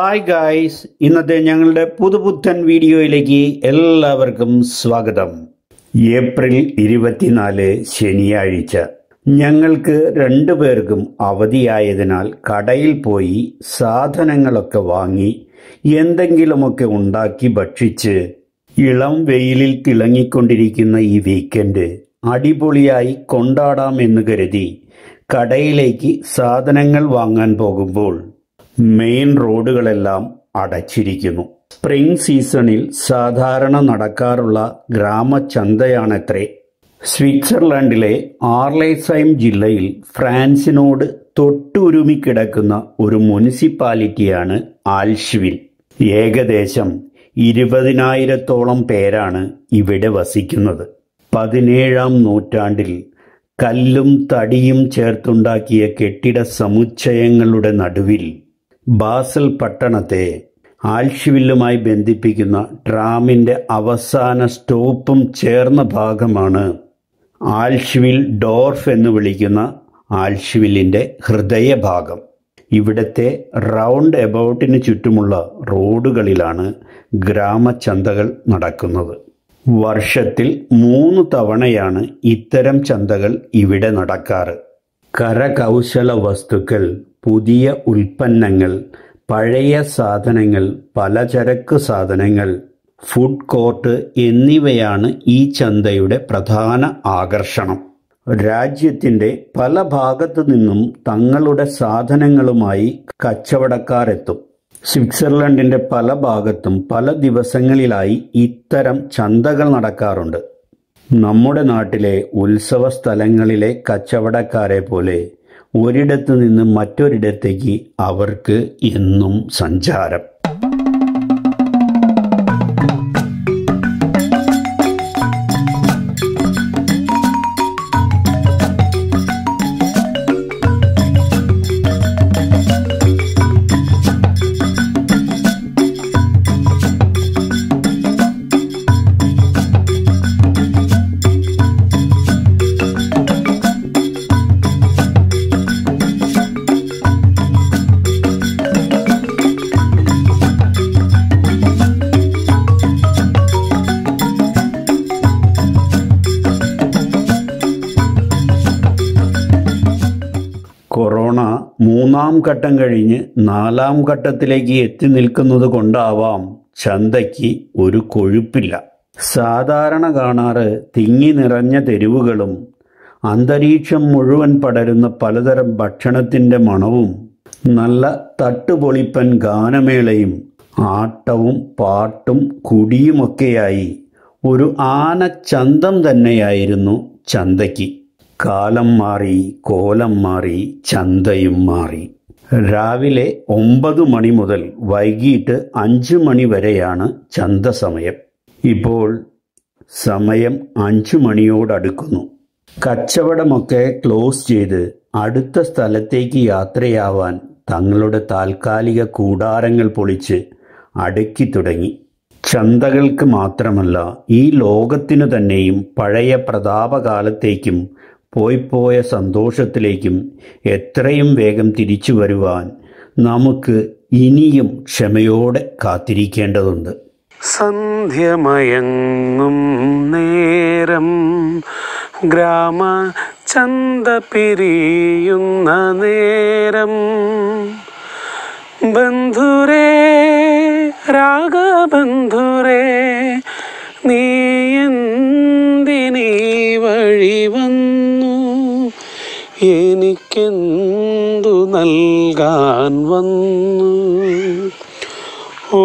hi guys ഇന്നത്തെ ഞങ്ങളുടെ പുതുപുത്തൻ വീഡിയോയിലേക്ക് എല്ലാവർക്കും സ്വാഗതം ഏപ്രിൽ ഇരുപത്തിനാല് ശനിയാഴ്ച ഞങ്ങൾക്ക് രണ്ടുപേർക്കും അവധിയായതിനാൽ കടയിൽ പോയി സാധനങ്ങളൊക്കെ വാങ്ങി എന്തെങ്കിലുമൊക്കെ ഉണ്ടാക്കി ഭക്ഷിച്ച് ഇളം വെയിലിൽ തിളങ്ങിക്കൊണ്ടിരിക്കുന്ന ഈ വീക്കെൻഡ് അടിപൊളിയായി കൊണ്ടാടാമെന്ന് കരുതി കടയിലേക്ക് സാധനങ്ങൾ വാങ്ങാൻ പോകുമ്പോൾ മെയിൻ റോഡുകളെല്ലാം അടച്ചിരിക്കുന്നു സ്പ്രിംഗ് സീസണിൽ സാധാരണ നടക്കാറുള്ള ഗ്രാമചന്തയാണത്രേ സ്വിറ്റ്സർലൻഡിലെ ആർലൈസൈം ജില്ലയിൽ ഫ്രാൻസിനോട് തൊട്ടുരുമിക്കിടക്കുന്ന ഒരു മുനിസിപ്പാലിറ്റിയാണ് ആൽഷ്വിൽ ഏകദേശം ഇരുപതിനായിരത്തോളം പേരാണ് ഇവിടെ വസിക്കുന്നത് പതിനേഴാം നൂറ്റാണ്ടിൽ കല്ലും തടിയും ചേർത്തുണ്ടാക്കിയ കെട്ടിട സമുച്ചയങ്ങളുടെ നടുവിൽ ബാസൽ പട്ടണത്തെ ആൽഷ്വില്ലുമായി ബന്ധിപ്പിക്കുന്ന ട്രാമിന്റെ അവസാന സ്റ്റോപ്പും ചേർന്ന ഭാഗമാണ് ആൽഷ്വിൽ ഡോർഫ് എന്ന് വിളിക്കുന്ന ആൽഷ്വില്ലിന്റെ ഹൃദയഭാഗം ഇവിടത്തെ റൗണ്ട് എബൌട്ടിന് ചുറ്റുമുള്ള റോഡുകളിലാണ് ഗ്രാമചന്തകൾ നടക്കുന്നത് വർഷത്തിൽ മൂന്ന് തവണയാണ് ഇത്തരം ചന്തകൾ ഇവിടെ നടക്കാറ് കരകൗശല വസ്തുക്കൾ പുതിയ ഉൽപ്പന്നങ്ങൾ പഴയ സാധനങ്ങൾ പലചരക്ക് സാധനങ്ങൾ ഫുഡ് കോർട്ട് എന്നിവയാണ് ഈ ചന്തയുടെ പ്രധാന ആകർഷണം രാജ്യത്തിന്റെ പല ഭാഗത്തു നിന്നും തങ്ങളുടെ സാധനങ്ങളുമായി കച്ചവടക്കാരെത്തും സ്വിറ്റ്സർലൻഡിന്റെ പല ഭാഗത്തും പല ദിവസങ്ങളിലായി ഇത്തരം ചന്തകൾ നടക്കാറുണ്ട് നമ്മുടെ നാട്ടിലെ ഉത്സവ സ്ഥലങ്ങളിലെ കച്ചവടക്കാരെ പോലെ ഒരിടത്തു നിന്ന് മറ്റൊരിടത്തേക്ക് അവർക്ക് എന്നും സഞ്ചാരം കൊറോണ മൂന്നാം ഘട്ടം കഴിഞ്ഞ് നാലാം ഘട്ടത്തിലേക്ക് എത്തി നിൽക്കുന്നത് കൊണ്ടാവാം ചന്തയ്ക്ക് ഒരു കൊഴുപ്പില്ല സാധാരണ കാണാറ് തിങ്ങി നിറഞ്ഞ തെരുവുകളും അന്തരീക്ഷം മുഴുവൻ പടരുന്ന പലതരം ഭക്ഷണത്തിൻ്റെ മണവും നല്ല തട്ടുപൊളിപ്പൻ ഗാനമേളയും ആട്ടവും പാട്ടും കുടിയുമൊക്കെയായി ഒരു ആനച്ചന്തം തന്നെയായിരുന്നു ചന്തയ്ക്ക് കാലം മാറി കോലം മാറി ചന്തയും മാറി രാവിലെ ഒമ്പത് മണി മുതൽ വൈകിട്ട് അഞ്ച് മണി വരെയാണ് ചന്ത സമയം ഇപ്പോൾ സമയം അഞ്ചു മണിയോടടുക്കുന്നു കച്ചവടമൊക്കെ ക്ലോസ് ചെയ്ത് അടുത്ത സ്ഥലത്തേക്ക് യാത്രയാവാൻ തങ്ങളുടെ താൽക്കാലിക കൂടാരങ്ങൾ പൊളിച്ച് അടുക്കി തുടങ്ങി ചന്തകൾക്ക് മാത്രമല്ല ഈ ലോകത്തിനു തന്നെയും പഴയ പ്രതാപകാലത്തേക്കും പോയി പോയ സന്തോഷത്തിലേക്കും എത്രയും വേഗം തിരിച്ചു വരുവാൻ നമുക്ക് ഇനിയും ക്ഷമയോടെ കാത്തിരിക്കേണ്ടതുണ്ട് സന്ധ്യമയങ്ങും നേരം ഗ്രാമ ചന്ത പിരിയുന്ന നേരം ബന്ധുരേ രാഗബന്ധുരേ നീ എന്തിനീ വഴി വന്നു എനിക്കെന്തു നൽകാൻ വന്നു ഓ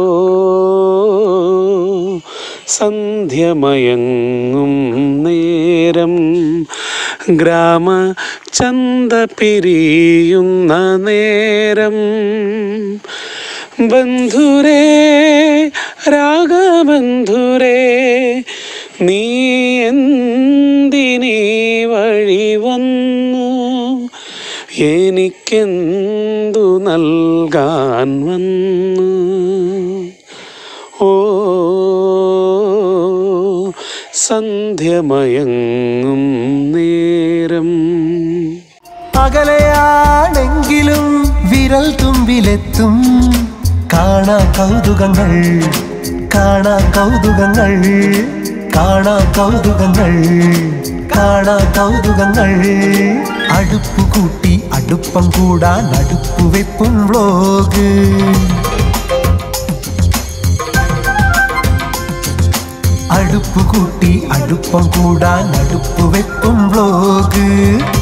സന്ധ്യമയങ്ങും നേരം ഗ്രാമ ചന്ത പിരിയുന്ന നേരം ബന്ധുരേ രാഗബന്ധുരേ നീ എന്തിനീ വഴി വന്നു എനിക്കെന്തു നൽകാൻ വന്നു ഓ സന്ധ്യമയങ്ങും നേരം അകലെയാണെങ്കിലും വിരൽ തുമ്പിലെത്തും കാണാ കൗതുകങ്ങൾ കാണാ കൗതുകങ്ങൾ കാണാ കൗതുകങ്ങൾ കാണാ കൗതുകങ്ങൾ അടുപ്പു കൂട്ടി അടുപ്പം കൂടാൻ അടുപ്പു വെപ്പും വ്ലോഗ് അടുപ്പു കൂട്ടി അടുപ്പം കൂടാൻ അടുപ്പു വെപ്പും വ്ലോഗ്